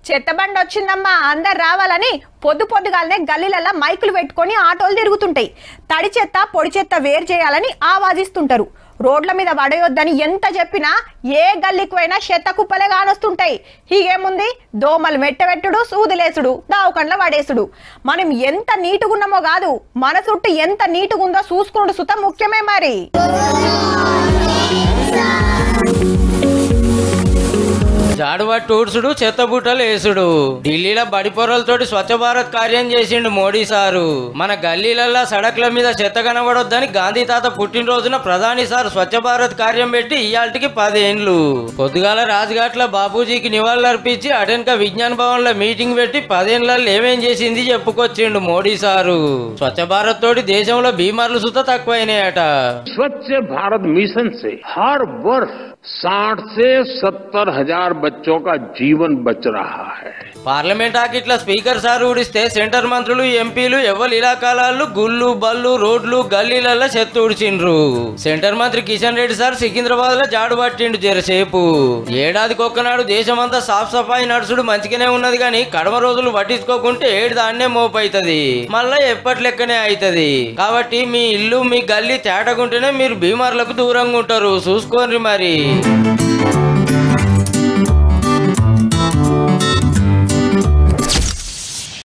చెత్త బండి వచ్చిందమ్మా అందరు రావాలని పొద్దు పొద్దుగాలనే గల్లీలలో మైకులు పెట్టుకొని ఆటోలు తిరుగుతుంటాయి తడి చెత్త పొడి చెత్త వేరు చేయాలని ఆవాదిస్తుంటారు రోడ్ల మీద పడేయొద్దని ఎంత చెప్పినా ఏ గల్లీకి పోయినా చెత్త కుప్పలే కానొస్తుంటాయి హీగేముంది దోమలు మెట్టబెట్టుడు సూదులేసుడు దావకండ్ల పడేసుడు మనం ఎంత నీటుగున్నామో కాదు మన చుట్టూ ఎంత నీటుగుందో చూసుకున్నాడు సుత ముఖ్యమే మరి జాడుబట్టు ఊడ్చుడు చెత్త బుట్టలు వేసుడు ఢిల్లీలో బడి పొరలతోటి స్వచ్ఛ భారత్ కార్యం చేసిండు మోడీ సారు మన గల్లీలల్లో సడక్ల మీద చెత్త కనబడొద్దని గాంధీ తాత పుట్టినరోజున ప్రధాని సార్ స్వచ్ఛ భారత్ కార్యం పెట్టి ఇయాల్టికి పదేండ్లు పొద్దుగాల రాజ్ఘాట్ల బాపూజీకి నివాళులర్పించి అటెన్క విజ్ఞాన్ భవన్ లో మీటింగ్ పెట్టి పదేండ్లలో ఏమేం చేసింది చెప్పుకొచ్చిండు మోడీ సారు స్వచ్ఛ భారత్ తోటి దేశంలో బీమార్లు సుత తక్కువైనాయట स्वच्छ भारत मिशन से हर वर्ष 60 से सत्तर हजार बच्चों का जीवन बच रहा है పార్లమెంట్ ఆకిట్ల స్పీకర్ సార్ ఊడిస్తే సెంటర్ మంత్రులు ఎంపీలు ఎవరు ఇలాకాలాలు గుళ్ళు బళ్ళు రోడ్లు గల్లీలలో చెత్త ఊడ్చిండ్రు సెంటర్ మంత్రి కిషన్ రెడ్డి సార్ సికింద్రాబాద్ లో జాడు పట్టిండు జరసేపు ఏడాదికి ఒక్కనాడు దేశమంతా సాఫ్ సఫాయి నడుచుడు మంచిగానే ఉన్నది కానీ కడమ రోజులు పట్టించుకోకుంటే ఏడు దాన్నే మోపైతది మళ్ళా ఎప్పటి లెక్కనే అవుతుంది కాబట్టి మీ ఇల్లు మీ గల్లీ తేటగుంటేనే మీరు బీమార్లకు దూరంగా ఉంటారు చూసుకోండి మరి